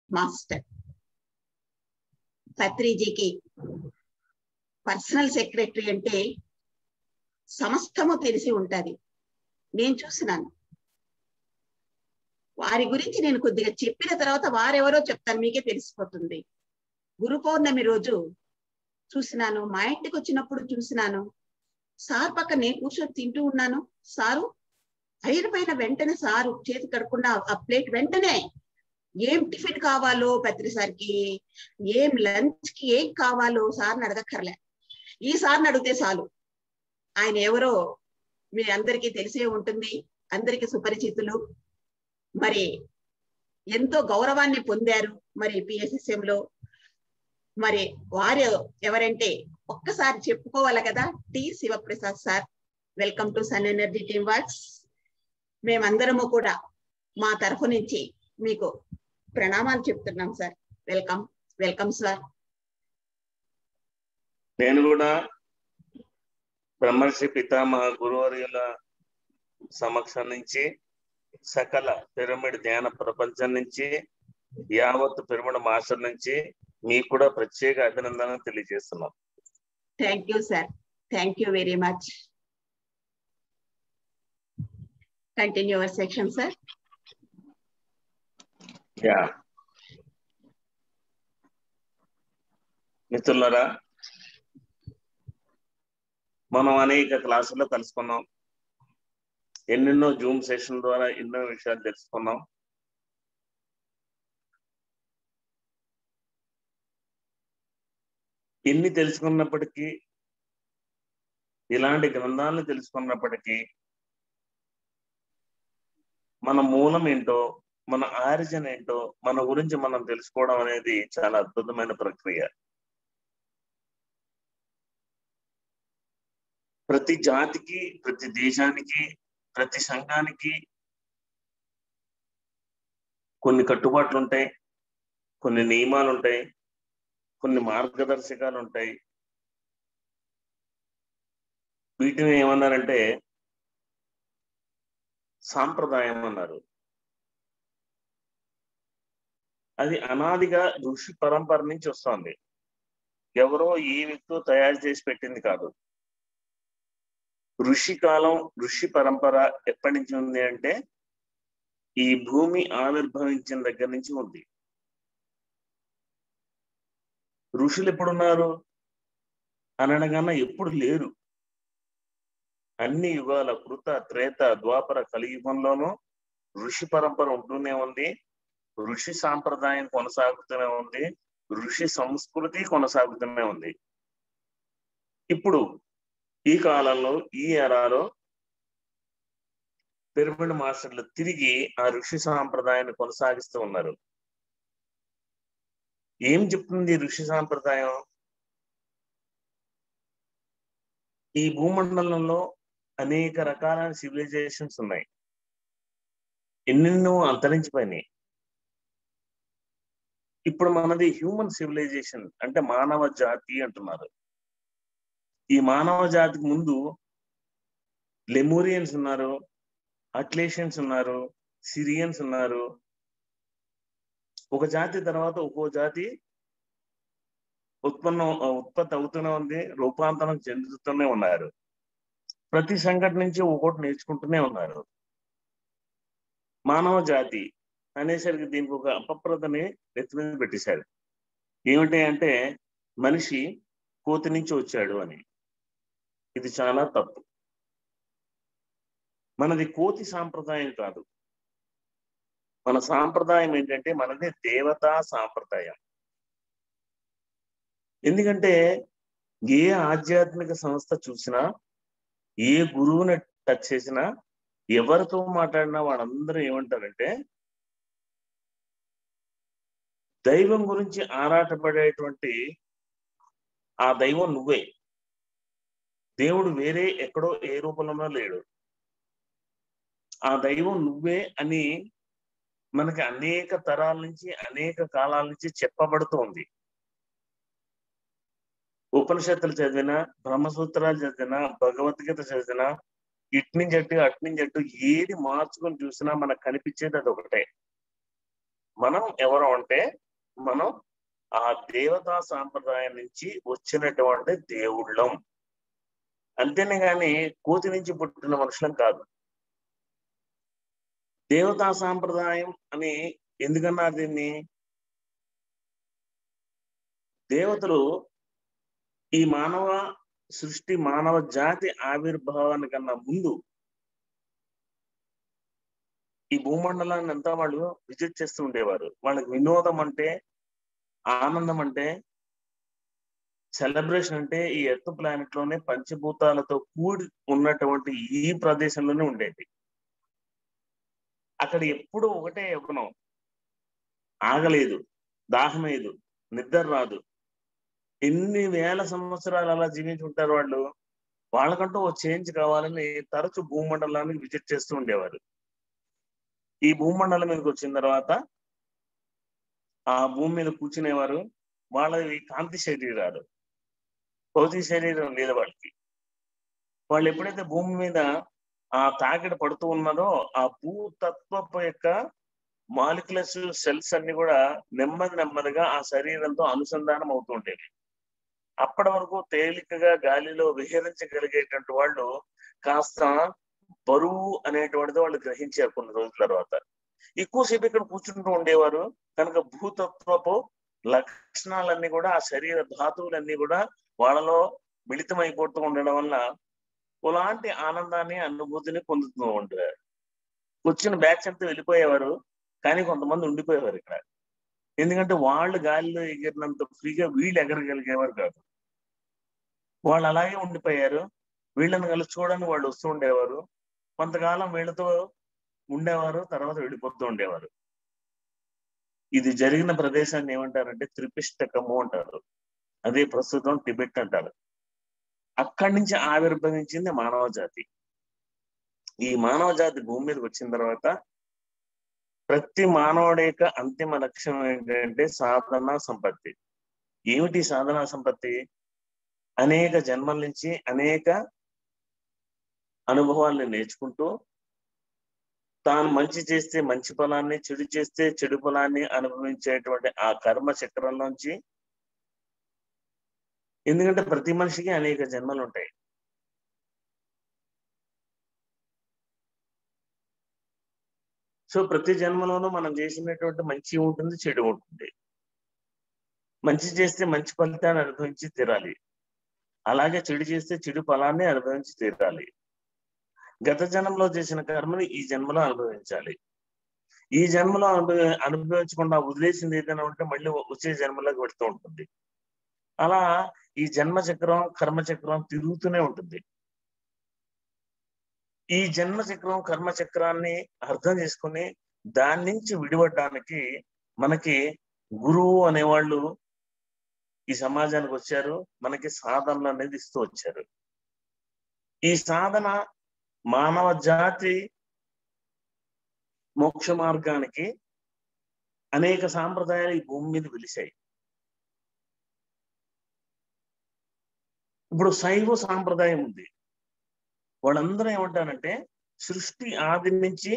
Master పత్రిజీకి personal secretary అంటే సమస్తము తెలిసి ఉంటది నేను చూసినాను వారి గురించి నేను కొద్దిగా చెప్పిన తర్వాత వారెవరో చెప్తాను మీకే తెలిసిపోతుంది గురు పౌర్ణమి రోజు చూసినాను మా ఇంటికి వచ్చినప్పుడు చూసినాను సార్ పక్క నేను కూర్చొని తింటూ ఉన్నాను సారు పైన పైన వెంటనే సారు చేతి కడకుండా ఆ ప్లేట్ వెంటనే ఏం టిఫిన్ కావాలో పత్రి సార్కి ఏం లంచ్ కి ఏం కావాలో సార్ని అడగక్కర్లే ఈ సార్ని అడిగితే చాలు ఆయన ఎవరో మీ అందరికీ తెలిసే ఉంటుంది అందరికీ సుపరిచితులు మరి ఎంతో గౌరవాన్ని పొందారు మరి పిఎస్ఎస్ఎం లో మరి వారు ఎవరంటే ఒక్కసారి చెప్పుకోవాలి కదా T Sivaprasad sir welcome to sun energy team works మేమందరము కూడా మా తరఫు నుంచి మీకు ప్రణామాలు చెప్తున్నాం సార్ వెల్కమ్ వెల్కమ్ సార్ నేను కూడా బ్రహ్మర్షి పితామహ గురువర్యుల సమక్షం నుంచి సకల పిరమిడ్ ధ్యాన ప్రపంచం నుంచి యావత్ పిరమిడ్ మాస్టర్ నుంచి మీకు కూడా ప్రత్యేక అభినందనలు తెలియజేస్తున్నాం thank you sir thank you very much continue our section sir యా మిత్రులరా మనం అనేక క్లాసుల్లో కలుసుకున్నాం ఎన్నెన్నో జూమ్ సెషన్ ద్వారా ఎన్నో విషయాలు తెలుసుకున్నాం ఎన్ని తెలుసుకున్నప్పటికీ ఇలాంటి గ్రంథాలను తెలుసుకున్నప్పటికీ మన మూలం ఏంటో మన ఆరిజిన్ ఏంటో మన గురించి మనం తెలుసుకోవడం అనేది చాలా అద్భుతమైన ప్రక్రియ ప్రతి జాతికి ప్రతి దేశానికి ప్రతి సంఘానికి కొన్ని కట్టుబాట్లు ఉంటాయి కొన్ని నియమాలు ఉంటాయి కొన్ని మార్గదర్శకాలు ఉంటాయి వీటిని ఏమన్నారంటే సాంప్రదాయం అన్నారు అది అనాదిగా ఋషి పరంపర నుంచి వస్తుంది ఎవరో ఏ వ్యక్తో తయారు చేసి పెట్టింది కాదు ఋషి కాలం ఋషి పరంపర ఎప్పటి నుంచి ఉంది అంటే ఈ భూమి ఆవిర్భవించిన దగ్గర నుంచి ఉంది ఋషులు ఎప్పుడున్నారు అనడగానే ఎప్పుడు లేరు అన్ని యుగాల కృత త్రేత ద్వాపర కలియుగంలోనూ ఋషి పరంపర ఉంటూనే ఉంది ఋషి సాంప్రదాయం కొనసాగుతూనే ఉంది ఋషి సంస్కృతి కొనసాగుతూనే ఉంది ఇప్పుడు ఈ కాలంలో ఈ ఎరాలో పిరమిడ్ మాస్టర్లు తిరిగి ఆ ఋషి సాంప్రదాయాన్ని కొనసాగిస్తూ ఉన్నారు ఏం చెప్తుంది ఋషి సాంప్రదాయం ఈ భూమండలంలో అనేక రకాలైన సివిలైజేషన్స్ ఉన్నాయి ఎన్నెన్నో అంతరించిపోయినాయి ఇప్పుడు మనది హ్యూమన్ సివిలైజేషన్ అంటే మానవ జాతి అంటున్నారు ఈ మానవ జాతికి ముందు లెమూరియన్స్ ఉన్నారు అట్లేషియన్స్ ఉన్నారు సిరియన్స్ ఉన్నారు ఒక జాతి తర్వాత ఒక్కో జాతి ఉత్పన్నం ఉత్పత్తి అవుతూనే ఉంది రూపాంతరం చెందుతూనే ఉన్నారు ప్రతి సంఘటన నుంచి ఒక్కోటి నేర్చుకుంటూనే ఉన్నారు మానవ జాతి అనేసరికి దీనికి ఒక అపప్రదని నెత్తి మీద పెట్టేశారు ఏమిటి అంటే మనిషి కోతి నుంచి వచ్చాడు అని ఇది చాలా తప్పు మనది కోతి సాంప్రదాయం కాదు మన సాంప్రదాయం ఏంటంటే మనది దేవతా సాంప్రదాయం ఎందుకంటే ఏ ఆధ్యాత్మిక సంస్థ చూసినా ఏ గురువుని టచ్ చేసినా ఎవరితో మాట్లాడినా వాళ్ళందరూ ఏమంటారంటే దైవం గురించి ఆరాటపడేటువంటి ఆ దైవం నువ్వే దేవుడు వేరే ఎక్కడో ఏ రూపంలోనో లేడు ఆ దైవం నువ్వే అని మనకి అనేక తరాల నుంచి అనేక కాలాల నుంచి చెప్పబడుతోంది ఉపనిషత్తులు చదివినా బ్రహ్మసూత్రాలు చదివినా భగవద్గీత చదివినా ఇటు నుంచి అటు అటు నుంచి అటు ఏది మార్చుకొని చూసినా మనకు కనిపించేది అది ఒకటే మనం ఎవరు అంటే మనం ఆ దేవతా సాంప్రదాయం నుంచి వచ్చినటువంటి దేవుళ్ళం అంతేనే గాని కోతి నుంచి పుట్టిన మనుషులం కాదు దేవతా సాంప్రదాయం అని ఎందుకన్నారు దీన్ని దేవతలు ఈ మానవ సృష్టి మానవ జాతి ఆవిర్భావానికన్నా ముందు ఈ భూమండలాన్ని అంతా వాళ్ళు విజిట్ చేస్తూ ఉండేవారు వాళ్ళకి వినోదం అంటే ఆనందం అంటే సెలబ్రేషన్ అంటే ఈ ఎర్త్ ప్లానెట్ లోనే పంచభూతాలతో కూడి ఉన్నటువంటి ఈ ప్రదేశంలోనే ఉండేది అక్కడ ఎప్పుడు ఒకటే యవ్వనం ఆగలేదు దాహమేదు నిద్ర రాదు ఎన్ని వేల సంవత్సరాలు అలా జీవించి ఉంటారు వాళ్ళు వాళ్ళకంటూ ఓ చేంజ్ కావాలని తరచు భూమండలానికి విజిట్ చేస్తూ ఉండేవారు ఈ భూమండలం మీదకి వచ్చిన తర్వాత ఆ భూమి మీద కూర్చునేవారు వాళ్ళవి కాంతి శరీరాలు భౌతిక శరీరం లేదు వాళ్ళకి వాళ్ళు ఎప్పుడైతే భూమి మీద ఆ తాకిడి పడుతూ ఉన్నారో ఆ భూతత్వపు యొక్క మాలిక్యులస్ సెల్స్ అన్ని కూడా నెమ్మది నెమ్మదిగా ఆ శరీరంతో అనుసంధానం అవుతూ ఉండేవి అప్పటి వరకు తేలికగా గాలిలో విహరించగలిగేటువంటి వాళ్ళు కాస్త బరువు అనేటువంటిది వాళ్ళు గ్రహించారు కొన్ని రోజుల తర్వాత ఎక్కువసేపు ఇక్కడ కూర్చుంటూ ఉండేవారు కనుక భూతత్వపు లక్షణాలన్నీ కూడా ఆ శరీర ధాతువులన్నీ కూడా వాళ్ళలో మిళితమైపోతూ ఉండడం వల్ల అలాంటి ఆనందాన్ని అనుభూతిని పొందుతూ ఉండేవారు వచ్చిన బ్యాచ్ అంతా వెళ్ళిపోయేవారు కానీ కొంతమంది ఉండిపోయేవారు ఇక్కడ ఎందుకంటే వాళ్ళు గాలిలో ఎగిరినంత ఫ్రీగా వీళ్ళు ఎగరగలిగేవారు కాదు వాళ్ళు అలాగే ఉండిపోయారు వీళ్ళని కలుసుకోవడానికి వాళ్ళు వస్తూ ఉండేవారు కొంతకాలం వీళ్ళతో ఉండేవారు తర్వాత వెళ్ళిపోతూ ఉండేవారు ఇది జరిగిన ప్రదేశాన్ని ఏమంటారంటే త్రిపిష్టకము అంటారు అదే ప్రస్తుతం టిబెట్ అంటారు అక్కడి నుంచి ఆవిర్భవించింది మానవ జాతి ఈ మానవ జాతి భూమి మీదకి వచ్చిన తర్వాత ప్రతి మానవుడి యొక్క అంతిమ లక్ష్యం ఏంటంటే సాధన సంపత్తి ఏమిటి సాధన సంపత్తి అనేక జన్మల నుంచి అనేక అనుభవాల్ని నేర్చుకుంటూ తాను మంచి చేస్తే మంచి ఫలాన్ని చెడు చేస్తే చెడు ఫలాన్ని అనుభవించేటువంటి ఆ కర్మ చక్రంలోంచి ఎందుకంటే ప్రతి మనిషికి అనేక జన్మలు ఉంటాయి సో ప్రతి జన్మలోనూ మనం చేసినటువంటి మంచి ఉంటుంది చెడు ఉంటుంది మంచి చేస్తే మంచి ఫలితాన్ని అనుభవించి తీరాలి అలాగే చెడు చేస్తే చెడు ఫలాన్ని అనుభవించి తీరాలి గత జన్మలో చేసిన కర్మని ఈ జన్మలో అనుభవించాలి ఈ జన్మలో అనుభవి అనుభవించకుండా వదిలేసింది ఏదైనా ఉంటే మళ్ళీ వచ్చే జన్మలోకి పెడుతూ ఉంటుంది అలా ఈ జన్మ చక్రం కర్మ చక్రం తిరుగుతూనే ఉంటుంది ఈ జన్మ చక్రం కర్మ చక్రాన్ని అర్థం చేసుకుని దాని నుంచి విడిపడడానికి మనకి గురువు అనేవాళ్ళు ఈ సమాజానికి వచ్చారు మనకి సాధనలు అనేది ఇస్తూ వచ్చారు ఈ సాధన మానవ జాతి మోక్ష మార్గానికి అనేక సాంప్రదాయాలు ఈ భూమి మీద వెలిశాయి ఇప్పుడు శైవ సాంప్రదాయం ఉంది వాళ్ళందరూ ఏమంటారంటే సృష్టి ఆది నుంచి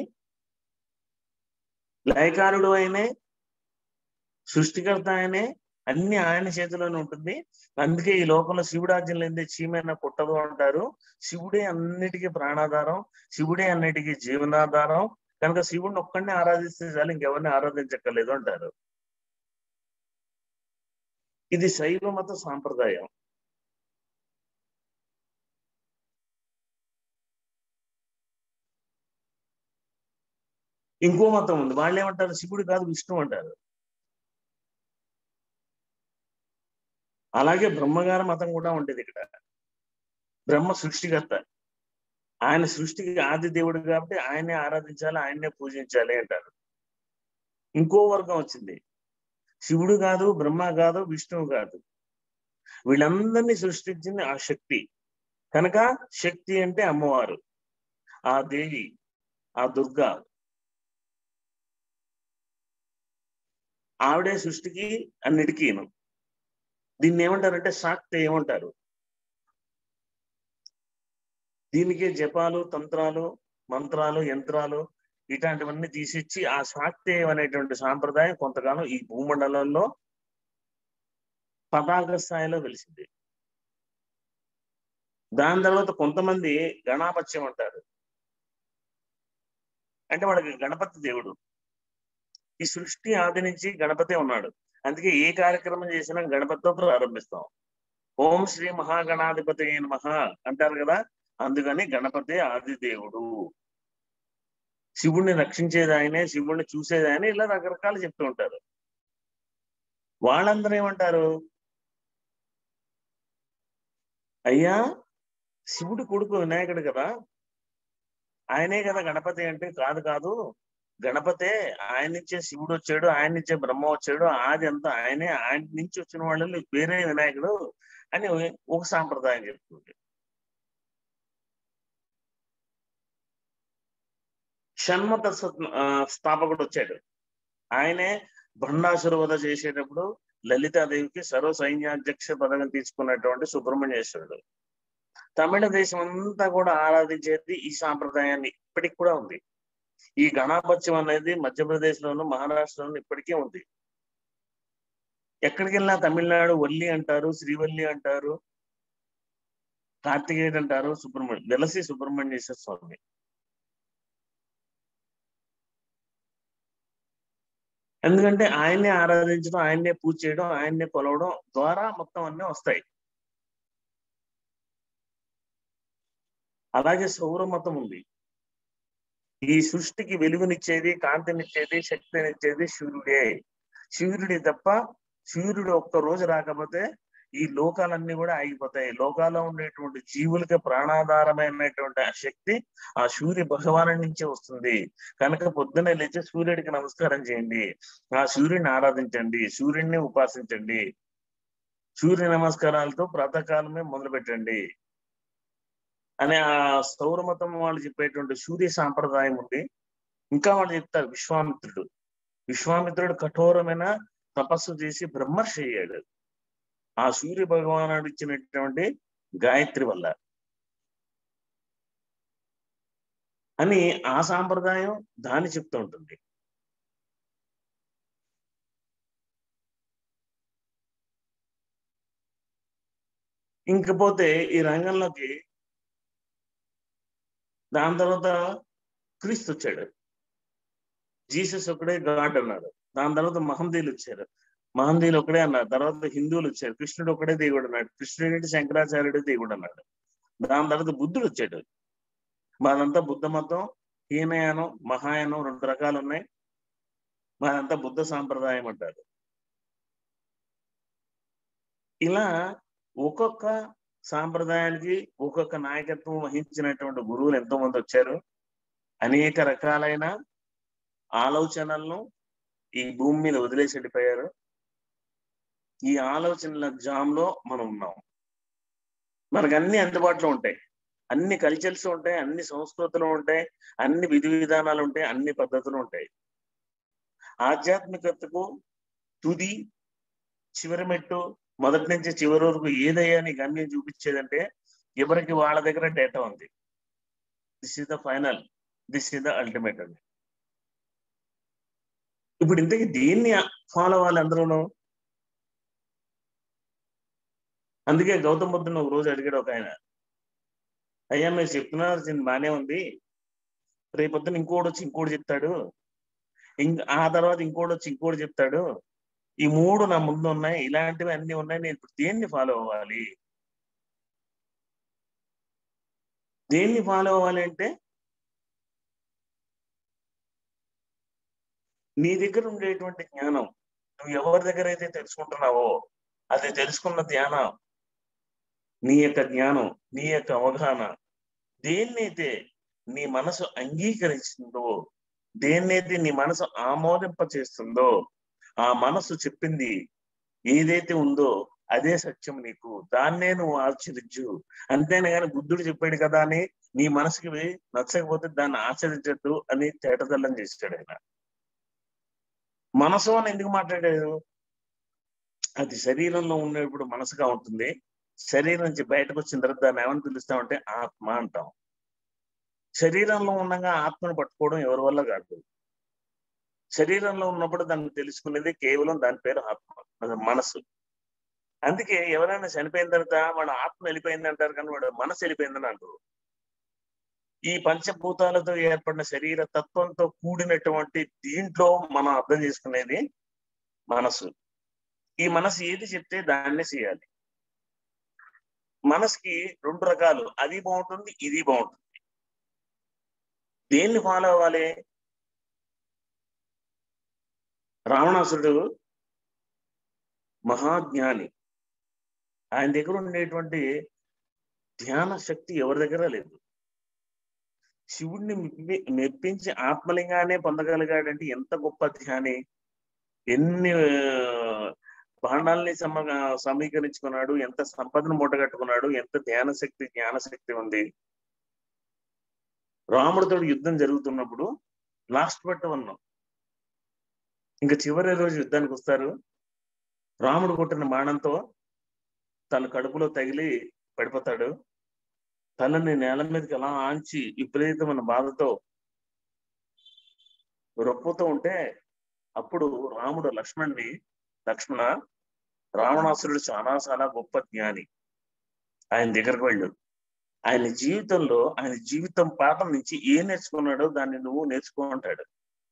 లయకారుడు అయినే సృష్టికర్త ఆయనే అన్ని ఆయన చేతిలోనే ఉంటుంది అందుకే ఈ లోకంలో శివుడాజ్యం లేదే చీమైనా పుట్టదు అంటారు శివుడే అన్నిటికీ ప్రాణాధారం శివుడే అన్నిటికీ జీవనాధారం కనుక శివుడిని ఒక్కడిని ఆరాధిస్తే చాలు ఇంకెవరిని ఆరాధించక్కర్లేదు అంటారు ఇది శైవ మత సాంప్రదాయం ఇంకో మతం ఉంది వాళ్ళు ఏమంటారు శివుడు కాదు విష్ణు అంటారు అలాగే బ్రహ్మగారి మతం కూడా ఉండేది ఇక్కడ బ్రహ్మ సృష్టికర్త ఆయన సృష్టికి ఆది దేవుడు కాబట్టి ఆయనే ఆరాధించాలి ఆయన్నే పూజించాలి అంటారు ఇంకో వర్గం వచ్చింది శివుడు కాదు బ్రహ్మ కాదు విష్ణువు కాదు వీళ్ళందరినీ సృష్టించింది ఆ శక్తి కనుక శక్తి అంటే అమ్మవారు ఆ దేవి ఆ దుర్గా ఆవిడే సృష్టికి అన్నిటికీను దీన్ని ఏమంటారంటే శాక్తి ఏమంటారు దీనికి జపాలు తంత్రాలు మంత్రాలు యంత్రాలు ఇట్లాంటివన్నీ తీసిచ్చి ఆ శాక్తేయం అనేటువంటి సాంప్రదాయం కొంతకాలం ఈ భూమండలంలో పతాక స్థాయిలో వెలిసింది దాని తర్వాత కొంతమంది గణాపత్యం అంటారు అంటే వాళ్ళకి గణపతి దేవుడు ఈ సృష్టి ఆది నుంచి గణపతి ఉన్నాడు అందుకే ఏ కార్యక్రమం చేసినా గణపతితో ప్రారంభిస్తాం ఓం శ్రీ మహాగణాధిపతి మహా అంటారు కదా అందుకని గణపతి ఆది దేవుడు శివుణ్ణి రక్షించేది ఆయనే శివుణ్ణి చూసేది ఆయనే ఇలా రకరకాలు చెప్తూ ఉంటారు వాళ్ళందరూ ఏమంటారు అయ్యా శివుడి కొడుకు వినాయకుడు కదా ఆయనే కదా గణపతి అంటే కాదు కాదు గణపతే ఆయన నుంచే శివుడు వచ్చాడు ఆయన నుంచే బ్రహ్మ వచ్చాడు ఆది అంతా ఆయనే ఆయన నుంచి వచ్చిన వాళ్ళు వేరే వినాయకుడు అని ఒక సాంప్రదాయం చెప్తుంది షణ్మత స్థాపకుడు వచ్చాడు ఆయనే భండాసుర వధ చేసేటప్పుడు లలితాదేవికి సర్వ సైన్యాధ్యక్ష పదవి తీసుకున్నటువంటి సుబ్రహ్మణ్యేశ్వరుడు తమిళ దేశం అంతా కూడా ఆరాధించేది ఈ సాంప్రదాయాన్ని ఇప్పటికి కూడా ఉంది ఈ గణాపత్యం అనేది మధ్యప్రదేశ్ లోను మహారాష్ట్రలోను ఇప్పటికీ ఉంది ఎక్కడికి వెళ్ళినా తమిళనాడు వల్లి అంటారు శ్రీవల్లి అంటారు కార్తికేయుడు అంటారు సుబ్రహ్మణ్యం వెలసి సుబ్రహ్మణ్యేశ్వర స్వామి ఎందుకంటే ఆయన్నే ఆరాధించడం ఆయన్నే పూజ చేయడం ఆయన్నే కొలవడం ద్వారా మొత్తం అన్నీ వస్తాయి అలాగే సౌర మతం ఉంది ఈ సృష్టికి వెలుగునిచ్చేది కాంతినిచ్చేది శక్తినిచ్చేది సూర్యుడే సూర్యుడి తప్ప సూర్యుడు ఒక్క రోజు రాకపోతే ఈ లోకాలన్నీ కూడా ఆగిపోతాయి లోకాల్లో ఉండేటువంటి జీవులకి ప్రాణాధారమైనటువంటి ఆ శక్తి ఆ సూర్య భగవాను నుంచే వస్తుంది కనుక పొద్దున్నే లేచి సూర్యుడికి నమస్కారం చేయండి ఆ సూర్యుడిని ఆరాధించండి సూర్యుడిని ఉపాసించండి సూర్య నమస్కారాలతో ప్రాతకాలమే మొదలు పెట్టండి అనే ఆ సౌర మతం వాళ్ళు చెప్పేటువంటి సూర్య సాంప్రదాయం ఉంది ఇంకా వాళ్ళు చెప్తారు విశ్వామిత్రుడు విశ్వామిత్రుడు కఠోరమైన తపస్సు చేసి బ్రహ్మర్షి అయ్యాడు ఆ సూర్య భగవానుడు ఇచ్చినటువంటి గాయత్రి వల్ల అని ఆ సాంప్రదాయం దాన్ని చెప్తూ ఉంటుంది ఇంకపోతే ఈ రంగంలోకి దాని తర్వాత క్రీస్తు వచ్చాడు జీసస్ ఒకడే గాడ్ అన్నాడు దాని తర్వాత మహందీలు వచ్చారు మహందీలు ఒకడే అన్నారు తర్వాత హిందువులు వచ్చారు కృష్ణుడు ఒకడే దేవుడు అన్నాడు కృష్ణుడు అంటే శంకరాచార్యుడు దేవుడు అన్నాడు దాని తర్వాత బుద్ధుడు వచ్చాడు మాదంతా బుద్ధ మతం హీనయానం మహాయానం రెండు రకాలు ఉన్నాయి మాదంతా బుద్ధ సాంప్రదాయం అంటారు ఇలా ఒక్కొక్క సాంప్రదాయానికి ఒక్కొక్క నాయకత్వం వహించినటువంటి గురువులు ఎంతో మంది వచ్చారు అనేక రకాలైన ఆలోచనలను ఈ భూమి మీద వదిలేసి వెళ్ళిపోయారు ఈ ఆలోచనల జామ్లో మనం ఉన్నాం మనకు అన్ని అందుబాటులో ఉంటాయి అన్ని కల్చర్స్ ఉంటాయి అన్ని సంస్కృతులు ఉంటాయి అన్ని విధి విధానాలు ఉంటాయి అన్ని పద్ధతులు ఉంటాయి ఆధ్యాత్మికతకు తుది చివరి మెట్టు మొదటి నుంచి చివరి వరకు ఏదయ్యా నీ గమ్యం చూపించేదంటే ఎవరికి వాళ్ళ దగ్గర డేటా ఉంది this is the final this is the ultimate అండి ఇప్పుడు ఇంతకీ దేన్ని ఫాలో అవ్వాలి అందరూ అందుకే గౌతమ్ బుద్ధుని ఒక రోజు అడిగాడు ఒక ఆయన అయ్యా మీరు చెప్తున్నారు దీన్ని బానే ఉంది రేపొద్దున ఇంకోటి వచ్చి ఇంకోటి చెప్తాడు ఇంక ఆ తర్వాత ఇంకోటి వచ్చి ఇంకోటి చెప్తాడు ఈ మూడు నా ముందు ఉన్నాయి ఇలాంటివి అన్ని ఉన్నాయి నేను ఇప్పుడు దేన్ని ఫాలో అవ్వాలి దేన్ని ఫాలో అవ్వాలి అంటే నీ దగ్గర ఉండేటువంటి జ్ఞానం నువ్వు ఎవరి దగ్గర అయితే తెలుసుకుంటున్నావో అది తెలుసుకున్న ధ్యానం నీ యొక్క జ్ఞానం నీ యొక్క అవగాహన దేన్నైతే నీ మనసు అంగీకరించిందో దేన్నైతే నీ మనసు ఆమోదింప చేస్తుందో ఆ మనసు చెప్పింది ఏదైతే ఉందో అదే సత్యం నీకు దాన్నే నువ్వు ఆచరించు అంతేనే కానీ బుద్ధుడు చెప్పాడు కదా అని నీ మనసుకి నచ్చకపోతే దాన్ని ఆచరించద్దు అని తేటతల్లం చేశాడు ఆయన మనసు అని ఎందుకు మాట్లాడాడు అది శరీరంలో ఉన్నప్పుడు మనసుగా ఉంటుంది శరీరం నుంచి బయటకు వచ్చిన తర్వాత దాన్ని ఏమని పిలుస్తామంటే ఆత్మ అంటాం శరీరంలో ఉండగా ఆత్మను పట్టుకోవడం ఎవరి వల్ల కాదు శరీరంలో ఉన్నప్పుడు దాన్ని తెలుసుకునేది కేవలం దాని పేరు ఆత్మ అది మనసు అందుకే ఎవరైనా చనిపోయిన తర్వాత వాడు ఆత్మ వెళ్ళిపోయింది అంటారు కానీ వాడు మనసు వెళ్ళిపోయిందని అంటారు ఈ పంచభూతాలతో ఏర్పడిన శరీర తత్వంతో కూడినటువంటి దీంట్లో మనం అర్థం చేసుకునేది మనసు ఈ మనసు ఏది చెప్తే దాన్నే చేయాలి మనసుకి రెండు రకాలు అది బాగుంటుంది ఇది బాగుంటుంది దేన్ని ఫాలో అవ్వాలి రావణాసురుడు మహాజ్ఞాని ఆయన దగ్గర ఉండేటువంటి ధ్యాన శక్తి ఎవరి దగ్గర లేదు శివుణ్ణి మెప్పి మెప్పించి ఆత్మలింగానే పొందగలిగాడంటే ఎంత గొప్ప ధ్యాని ఎన్ని భాండాల్ని సమ సమీకరించుకున్నాడు ఎంత సంపదను మూటగట్టుకున్నాడు ఎంత ధ్యాన శక్తి జ్ఞాన శక్తి ఉంది రాముడితో యుద్ధం జరుగుతున్నప్పుడు లాస్ట్ బట్ ఉన్నాం ఇంకా చివరి రోజు యుద్ధానికి వస్తారు రాముడు కొట్టిన బాణంతో తన కడుపులో తగిలి పడిపోతాడు తనని నేల మీదకి ఎలా ఆంచి విపరీతమైన బాధతో రొప్పుతూ ఉంటే అప్పుడు రాముడు లక్ష్మణ్ని లక్ష్మణ రావణాసురుడు చాలా చాలా గొప్ప జ్ఞాని ఆయన దగ్గరకు వెళ్ళు ఆయన జీవితంలో ఆయన జీవితం పాఠం నుంచి ఏం నేర్చుకున్నాడో దాన్ని నువ్వు నేర్చుకో అంటాడు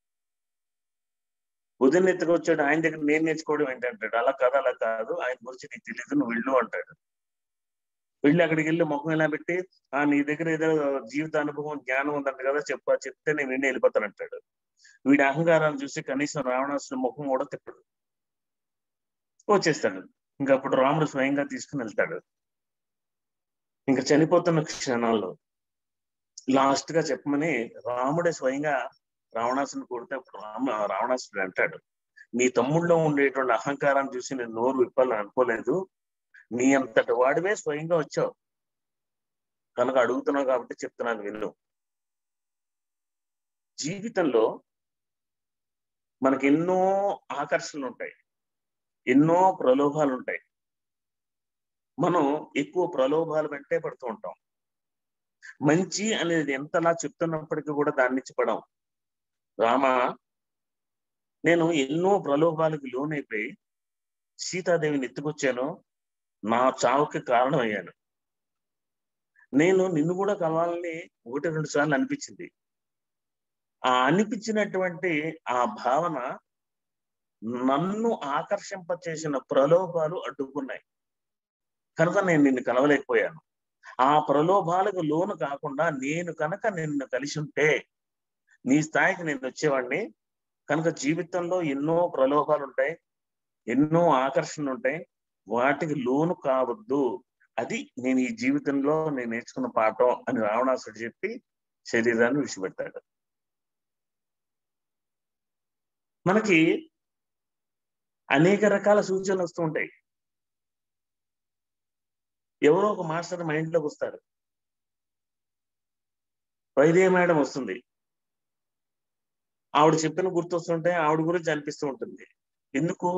ఉదయం ఎత్తుకు వచ్చాడు ఆయన దగ్గర నేను నేర్చుకోవడం ఏంటంటాడు అలా కాదు అలా కాదు ఆయన గురించి నీకు తెలియదు నువ్వు వెళ్ళు అంటాడు వెళ్ళి అక్కడికి వెళ్ళి ముఖం ఎలా పెట్టి ఆ నీ దగ్గర ఏదో జీవిత అనుభవం జ్ఞానం ఉందంట కదా చెప్ప చెప్తే నేను విని వెళ్ళిపోతానంటాడు వీడి అహంకారాన్ని చూసి కనీసం రావణాసుని ముఖం కూడా తిప్పడు వచ్చేస్తాడు ఇంకా అప్పుడు రాముడు స్వయంగా తీసుకుని వెళ్తాడు ఇంకా చనిపోతున్న క్షణాల్లో లాస్ట్ గా చెప్పమని రాముడే స్వయంగా రావణాసుని కొడితే అప్పుడు రామ రావణాసుడు అంటాడు నీ తమ్ముళ్ళలో ఉండేటువంటి అహంకారాన్ని చూసి నేను నోరు విప్పాలని అనుకోలేదు నీ అంతటి వాడివే స్వయంగా వచ్చావు కనుక అడుగుతున్నావు కాబట్టి చెప్తున్నాను విను జీవితంలో మనకి ఎన్నో ఆకర్షణలు ఉంటాయి ఎన్నో ప్రలోభాలు ఉంటాయి మనం ఎక్కువ ప్రలోభాలు వెంటే పడుతూ ఉంటాం మంచి అనేది ఎంతలా చెప్తున్నప్పటికీ కూడా దాని నుంచి పడం రామ నేను ఎన్నో ప్రలోభాలకు లోనైపోయి సీతాదేవిని ఎత్తుకొచ్చాను నా చావుకి కారణమయ్యాను నేను నిన్ను కూడా కలవాలని ఒకటి రెండు సార్లు అనిపించింది ఆ అనిపించినటువంటి ఆ భావన నన్ను ఆకర్షింప చేసిన ప్రలోభాలు అడ్డుకున్నాయి కనుక నేను నిన్ను కలవలేకపోయాను ఆ ప్రలోభాలకు లోను కాకుండా నేను కనుక నిన్ను కలిసి ఉంటే నీ స్థాయికి నేను వచ్చేవాడిని కనుక జీవితంలో ఎన్నో ప్రలోభాలు ఉంటాయి ఎన్నో ఆకర్షణలు ఉంటాయి వాటికి లోను కావద్దు అది నేను ఈ జీవితంలో నేను నేర్చుకున్న పాఠం అని రావణాసుడు చెప్పి శరీరాన్ని విడిచిపెడతాడు మనకి అనేక రకాల సూచనలు వస్తూ ఉంటాయి ఎవరో ఒక మాస్టర్ మైండ్లోకి వస్తారు వైదే మేడం వస్తుంది ఆవిడ చెప్పిన గుర్తొస్తుంటే ఆవిడ గురించి అనిపిస్తూ ఉంటుంది ఎందుకు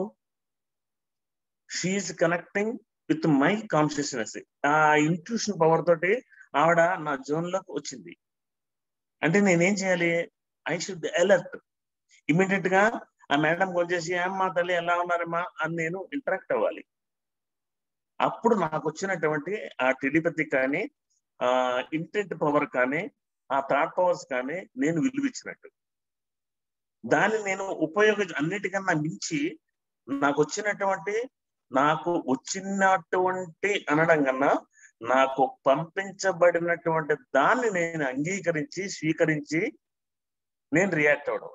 she connecting with my consciousness ఆ ఇంట్యూషన్ పవర్ తోటి ఆవిడ నా జోన్ లోకి వచ్చింది అంటే నేనేం చేయాలి ఐ షుడ్ అలర్ట్ ఇమీడియట్ గా ఆ మేడం వచ్చేసి అమ్మా తల్లి ఎలా ఉన్నారమ్మా అని నేను ఇంటరాక్ట్ అవ్వాలి అప్పుడు నాకు వచ్చినటువంటి ఆ టెలిపతి కానీ ఆ ఇంటెంట్ పవర్ కానీ ఆ థాట్ పవర్స్ కానీ నేను విలువిచ్చినట్టు దాన్ని నేను ఉపయోగించ అన్నిటికన్నా మించి నాకు వచ్చినటువంటి నాకు వచ్చినటువంటి అనడం కన్నా నాకు పంపించబడినటువంటి దాన్ని నేను అంగీకరించి స్వీకరించి నేను రియాక్ట్ అవడం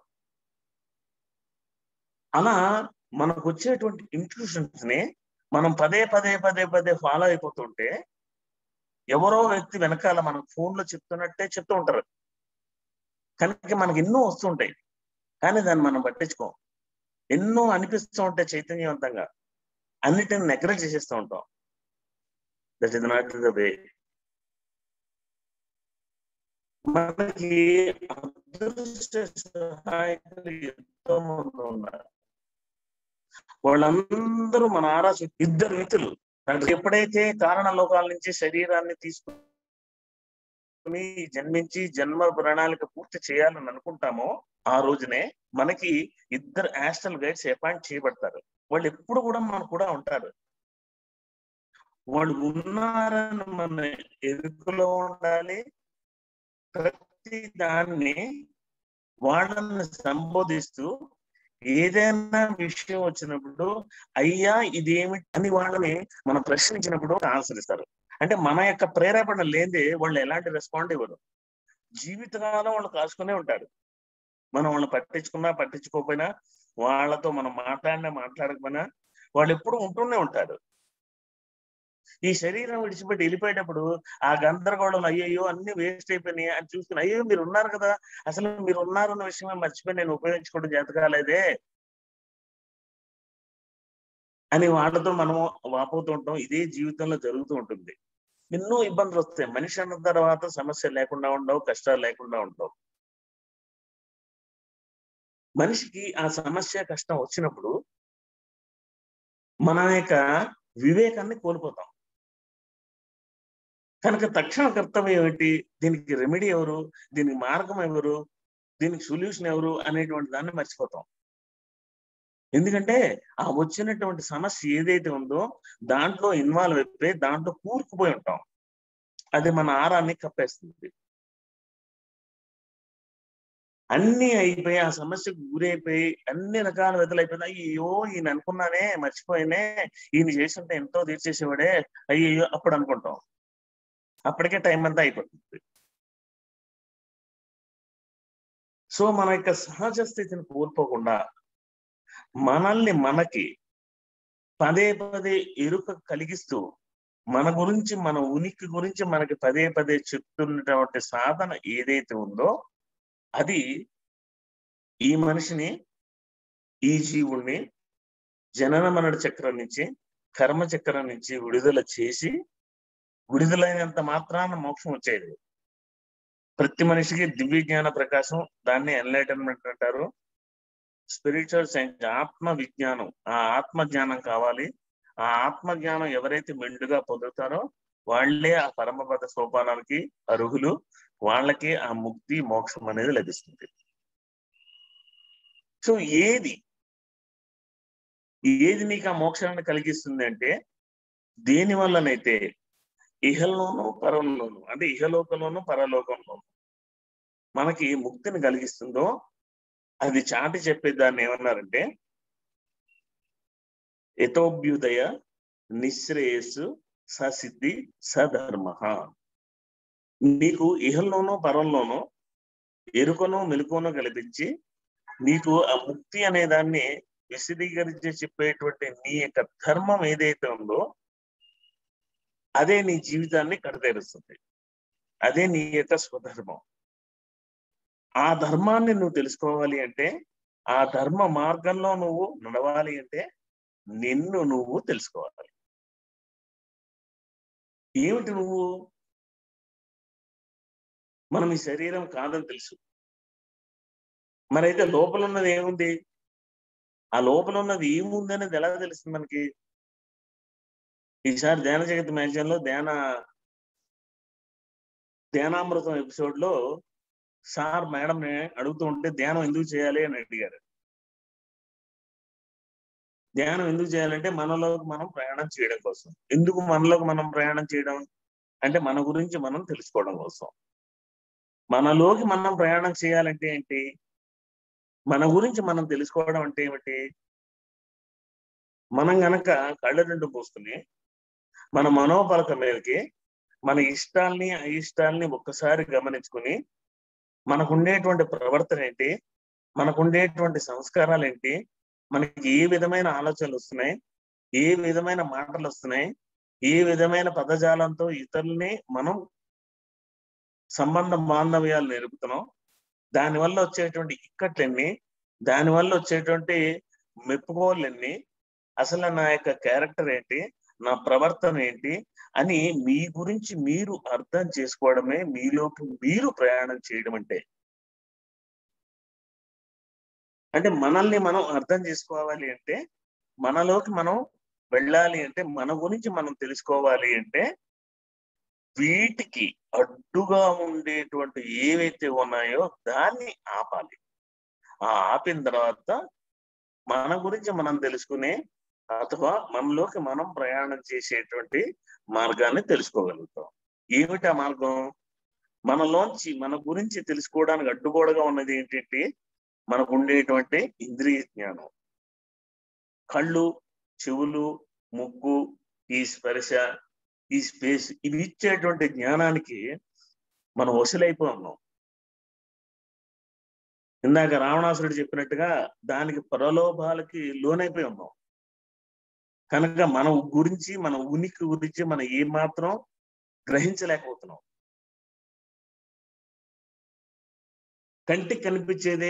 అలా మనకు వచ్చేటువంటి ఇంట్యూషన్స్ ని మనం పదే పదే పదే పదే ఫాలో అయిపోతుంటే ఎవరో వ్యక్తి వెనకాల మన ఫోన్ లో చెప్తున్నట్టే చెప్తూ ఉంటారు కనుక మనకి ఎన్నో వస్తుంటాయి కానీ దాన్ని మనం పట్టించుకోం ఎన్నో అనిపిస్తూ ఉంటాయి చైతన్యవంతంగా అన్నిటిని నెగ్లెక్ట్ చేసేస్తూ ఉంటాం that is not the way మనకి అదృష్ట సహాయకులు ఎంతో మంది ఉన్నారు వాళ్ళందరూ మన ఆరా ఇద్దరు వ్యక్తులు ఎప్పుడైతే కారణ లోకాల నుంచి శరీరాన్ని తీసుకు చేసుకుని జన్మించి జన్మ ప్రణాళిక పూర్తి చేయాలని అనుకుంటామో ఆ రోజునే మనకి ఇద్దరు యాస్ట్రల్ గైడ్స్ అపాయింట్ చేయబడతారు వాళ్ళు ఎప్పుడు కూడా మన కూడా ఉంటారు వాళ్ళు ఉన్నారని మన ఎరుకలో ఉండాలి ప్రతి దాన్ని వాళ్ళని సంబోధిస్తూ ఏదైనా విషయం వచ్చినప్పుడు అయ్యా ఇదేమి అని వాళ్ళని మనం ప్రశ్నించినప్పుడు ఆన్సర్ ఇస్తారు అంటే మన యొక్క ప్రేరేపణ లేదే వాళ్ళు ఎలాంటి రెస్పాండ్ ఇవ్వరు జీవితకాలం వాళ్ళు కాసుకునే ఉంటారు మనం వాళ్ళని పట్టించుకున్నా పట్టించుకోకపోయినా వాళ్ళతో మనం మాట్లాడినా మాట్లాడకపోయినా వాళ్ళు ఎప్పుడు ఉంటూనే ఉంటారు ఈ శరీరం విడిచిపెట్టి వెళ్ళిపోయేటప్పుడు ఆ గందరగోళం అయ్యయ్యో అన్ని వేస్ట్ అయిపోయినాయి అని చూసుకుని అయ్యో మీరు ఉన్నారు కదా అసలు మీరు ఉన్నారన్న విషయమే మర్చిపోయి నేను ఉపయోగించుకోవడం చేత కాలేదే అని వాళ్ళతో మనం వాపోతూ ఉంటాం ఇదే జీవితంలో జరుగుతూ ఉంటుంది ఎన్నో ఇబ్బందులు వస్తాయి మనిషి అన్న తర్వాత సమస్య లేకుండా ఉండవు కష్టాలు లేకుండా ఉండవు మనిషికి ఆ సమస్య కష్టం వచ్చినప్పుడు మన యొక్క వివేకాన్ని కోల్పోతాం కనుక తక్షణ కర్తవ్యం ఏంటి దీనికి రెమెడీ ఎవరు దీనికి మార్గం ఎవరు దీనికి సొల్యూషన్ ఎవరు అనేటువంటి దాన్ని మర్చిపోతాం ఎందుకంటే ఆ వచ్చినటువంటి సమస్య ఏదైతే ఉందో దాంట్లో ఇన్వాల్వ్ అయిపోయి దాంట్లో కూరుకుపోయి ఉంటాం అది మన ఆరాన్ని కప్పేస్తుంది అన్ని అయిపోయి ఆ సమస్యకు గురైపోయి అన్ని రకాల వెదలైపోయినా అయ్యో ఈయన అనుకున్నానే మర్చిపోయినే ఈయన చేస్తుంటే ఎంతో తీర్చేసేవాడే అయ్యో అప్పుడు అనుకుంటాం అప్పటికే టైం అంతా అయిపోతుంది సో మన యొక్క సహజ స్థితిని కోల్పోకుండా మనల్ని మనకి పదే పదే ఎరుక కలిగిస్తూ మన గురించి మన ఉనికి గురించి మనకి పదే పదే చెప్తున్నటువంటి సాధన ఏదైతే ఉందో అది ఈ మనిషిని ఈ జీవుణ్ణి జనన మరణ చక్రం నుంచి కర్మ చక్రం నుంచి విడుదల చేసి విడుదలైనంత మాత్రాన మోక్షం వచ్చేది ప్రతి మనిషికి దివ్య జ్ఞాన ప్రకాశం దాన్ని ఎన్లైటన్మెంట్ అంటారు స్పిరిచువల్ సైన్స్ ఆత్మ విజ్ఞానం ఆ ఆత్మ జ్ఞానం కావాలి ఆ ఆత్మ జ్ఞానం ఎవరైతే మెండుగా పొందుతారో వాళ్లే ఆ పరమపద సోపానానికి అర్హులు వాళ్ళకి ఆ ముక్తి మోక్షం అనేది లభిస్తుంది సో ఏది ఏది నీకు ఆ మోక్షాన్ని కలిగిస్తుంది అంటే దేని వల్లనైతే ఇహల్లోనూ పరంలోను అంటే ఇహలోకంలోను పరలోకంలోను మనకి ముక్తిని కలిగిస్తుందో అది చాటి చెప్పే దాన్ని ఏమన్నారంటే యథోభ్యుదయ నిశ్రేయస్సు ససిద్ధి సధర్మ నీకు ఇహల్లోనూ పరంలోనూ ఎరుకను మెలుకును కల్పించి నీకు ఆ ముక్తి అనే దాన్ని విశదీకరించి చెప్పేటువంటి నీ యొక్క ధర్మం ఏదైతే ఉందో అదే నీ జీవితాన్ని కడతేరుస్తుంది అదే నీ యొక్క స్వధర్మం ఆ ధర్మాన్ని నువ్వు తెలుసుకోవాలి అంటే ఆ ధర్మ మార్గంలో నువ్వు నడవాలి అంటే నిన్ను నువ్వు తెలుసుకోవాలి ఏమిటి నువ్వు మనం ఈ శరీరం కాదని తెలుసు మరైతే లోపల ఉన్నది ఏముంది ఆ లోపల ఉన్నది ఏముంది అనేది ఎలా తెలుస్తుంది మనకి ఈసారి ధ్యాన జగత్ మ్యాగజైన్ లో ధ్యాన ధ్యానామృతం ఎపిసోడ్ లో సార్ మేడం అడుగుతూ ఉంటే ధ్యానం ఎందుకు చేయాలి అని అడిగారు ధ్యానం ఎందుకు చేయాలంటే మనలోకి మనం ప్రయాణం చేయడం కోసం ఎందుకు మనలోకి మనం ప్రయాణం చేయడం అంటే మన గురించి మనం తెలుసుకోవడం కోసం మనలోకి మనం ప్రయాణం చేయాలంటే ఏంటి మన గురించి మనం తెలుసుకోవడం అంటే ఏమిటి మనం గనక కళ్ళ రెండు పోసుకుని మన మనోపలక మేరకి మన ఇష్టాల్ని అయిష్టాల్ని ఒక్కసారి గమనించుకుని మనకు ఉండేటువంటి ప్రవర్తన ఏంటి మనకు ఉండేటువంటి సంస్కారాలు ఏంటి మనకి ఏ విధమైన ఆలోచనలు వస్తున్నాయి ఏ విధమైన మాటలు వస్తున్నాయి ఏ విధమైన పదజాలంతో ఇతరుల్ని మనం సంబంధ బాంధవ్యాలు నేర్పుతున్నాం దానివల్ల వచ్చేటువంటి ఇక్కట్లన్నీ దానివల్ల వచ్చేటువంటి మెప్పుకోళ్ళన్నీ అసలు నా యొక్క క్యారెక్టర్ ఏంటి నా ప్రవర్తన ఏంటి అని మీ గురించి మీరు అర్థం చేసుకోవడమే మీలోకి మీరు ప్రయాణం చేయడం అంటే అంటే మనల్ని మనం అర్థం చేసుకోవాలి అంటే మనలోకి మనం వెళ్ళాలి అంటే మన గురించి మనం తెలుసుకోవాలి అంటే వీటికి అడ్డుగా ఉండేటువంటి ఏవైతే ఉన్నాయో దాన్ని ఆపాలి ఆ ఆపిన తర్వాత మన గురించి మనం తెలుసుకునే అథవా మనలోకి మనం ప్రయాణం చేసేటువంటి మార్గాన్ని తెలుసుకోగలుగుతాం ఏమిటి ఆ మార్గం మనలోంచి మన గురించి తెలుసుకోవడానికి అడ్డుగోడగా ఉన్నది ఏంటంటే మనకు ఉండేటువంటి ఇంద్రియ జ్ఞానం కళ్ళు చెవులు ముక్కు ఈ స్పర్శ ఈ స్పేస్ ఇవి ఇచ్చేటువంటి జ్ఞానానికి మనం వసలైపోయి ఉన్నాం ఇందాక రావణాసురుడు చెప్పినట్టుగా దానికి ప్రలోభాలకి లోనైపోయి ఉన్నాం కనుక మన గురించి మన ఉనికి గురించి మనం ఏమాత్రం గ్రహించలేకపోతున్నాం కంటికి కనిపించేదే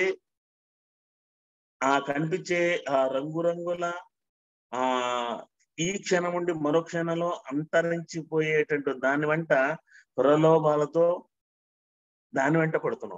ఆ కనిపించే ఆ రంగురంగుల ఆ ఈ క్షణం ఉండి మరో క్షణంలో అంతరించిపోయేటువంటి దాని వెంట ప్రలోభాలతో దాని వెంట పడుతున్నాం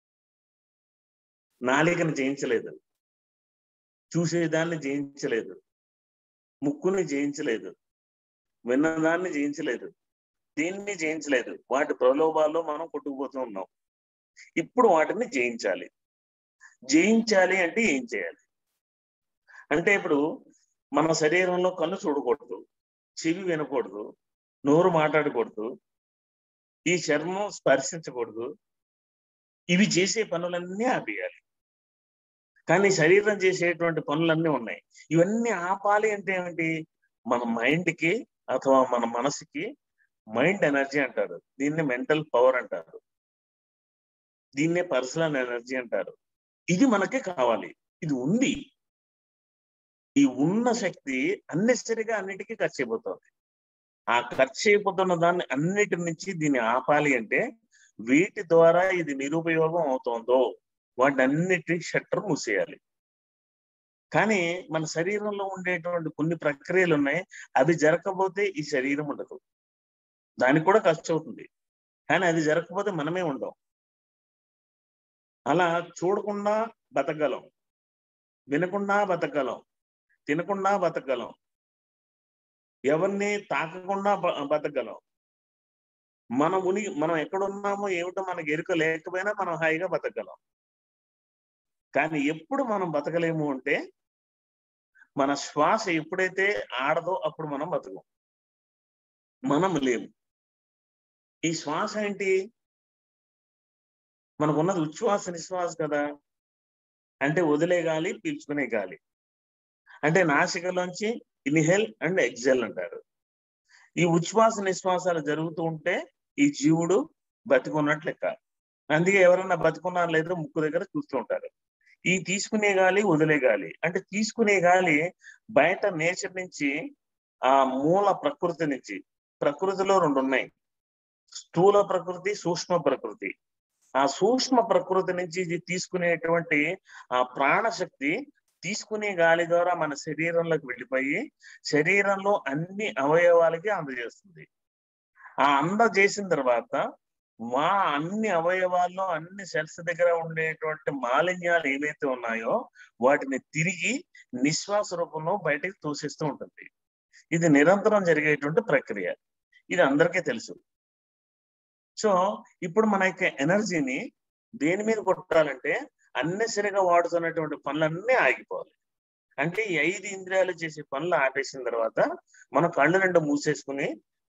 నాలికను జయించలేదు చూసేదాన్ని జయించలేదు ముక్కుని జయించలేదు విన్నదాన్ని జయించలేదు దీన్ని జయించలేదు వాటి ప్రలోభాల్లో మనం కొట్టుకుపోతూ ఉన్నాం ఇప్పుడు వాటిని జయించాలి జయించాలి అంటే ఏం చేయాలి అంటే ఇప్పుడు మన శరీరంలో కన్ను చూడకూడదు చెవి వినకూడదు నోరు మాట్లాడకూడదు ఈ చర్మం స్పర్శించకూడదు ఇవి చేసే పనులన్నీ ఆపేయాలి కానీ శరీరం చేసేటువంటి పనులన్నీ ఉన్నాయి ఇవన్నీ ఆపాలి అంటే ఏమిటి మన మైండ్కి అథవా మన మనసుకి మైండ్ ఎనర్జీ అంటారు దీన్ని మెంటల్ పవర్ అంటారు దీన్నే పర్సనల్ ఎనర్జీ అంటారు ఇది మనకి కావాలి ఇది ఉంది ఈ ఉన్న శక్తి అన్నెసరిగా అన్నిటికీ ఖర్చు అయిపోతుంది ఆ ఖర్చు అయిపోతున్న దాన్ని అన్నిటి నుంచి దీన్ని ఆపాలి అంటే వీటి ద్వారా ఇది నిరుపయోగం అవుతుందో వాటి అన్నిటి షట్టర్ మూసేయాలి కానీ మన శరీరంలో ఉండేటువంటి కొన్ని ప్రక్రియలు ఉన్నాయి అవి జరగకపోతే ఈ శరీరం ఉండదు దానికి కూడా ఖర్చు అవుతుంది కానీ అది జరగకపోతే మనమే ఉండం అలా చూడకుండా బతకగలం వినకుండా బతకగలం తినకుండా బతకగలం ఎవరిని తాకకుండా బతకగలం మన ఉని మనం ఎక్కడున్నామో ఏమిటో మనకి ఎరుక లేకపోయినా మనం హాయిగా బతకగలం కానీ ఎప్పుడు మనం బతకలేము అంటే మన శ్వాస ఎప్పుడైతే ఆడదో అప్పుడు మనం బతకం మనం లేము ఈ శ్వాస ఏంటి మనకున్నది ఉచ్ఛ్వాస నిశ్వాస కదా అంటే వదిలే గాలి పీల్చుకునే గాలి అంటే నాసికలోంచి ఇన్హెల్ అండ్ ఎగ్జెల్ అంటారు ఈ ఉచ్ఛ్వాస నిశ్వాసాలు జరుగుతూ ఉంటే ఈ జీవుడు బతికున్నట్లు లెక్క అందుకే ఎవరన్నా బతుకున్నారు లేదో ముక్కు దగ్గర చూస్తూ ఉంటారు ఈ తీసుకునే గాలి వదిలే గాలి అంటే తీసుకునే గాలి బయట నేచర్ నుంచి ఆ మూల ప్రకృతి నుంచి ప్రకృతిలో రెండు ఉన్నాయి స్థూల ప్రకృతి సూక్ష్మ ప్రకృతి ఆ సూక్ష్మ ప్రకృతి నుంచి ఇది తీసుకునేటువంటి ఆ ప్రాణశక్తి తీసుకునే గాలి ద్వారా మన శరీరంలోకి వెళ్ళిపోయి శరీరంలో అన్ని అవయవాలకి అందజేస్తుంది ఆ అందజేసిన తర్వాత మా అన్ని అవయవాల్లో అన్ని సెల్స్ దగ్గర ఉండేటువంటి మాలిన్యాలు ఏవైతే ఉన్నాయో వాటిని తిరిగి నిశ్వాస రూపంలో బయటకు తోసిస్తూ ఉంటుంది ఇది నిరంతరం జరిగేటువంటి ప్రక్రియ ఇది అందరికీ తెలుసు సో ఇప్పుడు మన యొక్క ఎనర్జీని దేని మీద కొట్టాలంటే అన్నెసరిగా వాడుతున్నటువంటి పనులన్నీ ఆగిపోవాలి అంటే ఈ ఐదు ఇంద్రియాలు చేసే పనులు ఆపేసిన తర్వాత మన కళ్ళు రెండు మూసేసుకుని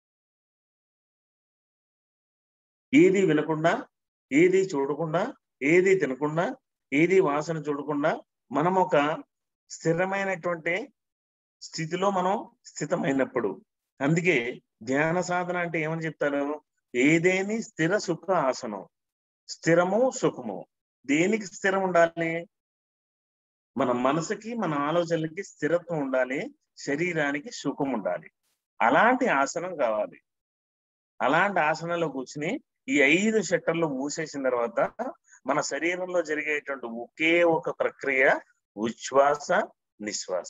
ఏది వినకుండా ఏది చూడకుండా ఏది తినకుండా ఏది వాసన చూడకుండా మనం ఒక స్థిరమైనటువంటి స్థితిలో మనం స్థితమైనప్పుడు అందుకే ధ్యాన సాధన అంటే ఏమని చెప్తారు ఏదేని స్థిర సుఖ ఆసనం స్థిరము సుఖము దేనికి స్థిరం ఉండాలి మన మనసుకి మన ఆలోచనలకి స్థిరత్వం ఉండాలి శరీరానికి సుఖం ఉండాలి అలాంటి ఆసనం కావాలి అలాంటి ఆసనంలో కూర్చుని ఈ ఐదు షట్టర్లు మూసేసిన తర్వాత మన శరీరంలో జరిగేటువంటి ఒకే ఒక ప్రక్రియ ఉచ్ఛ్వాస నిశ్వాస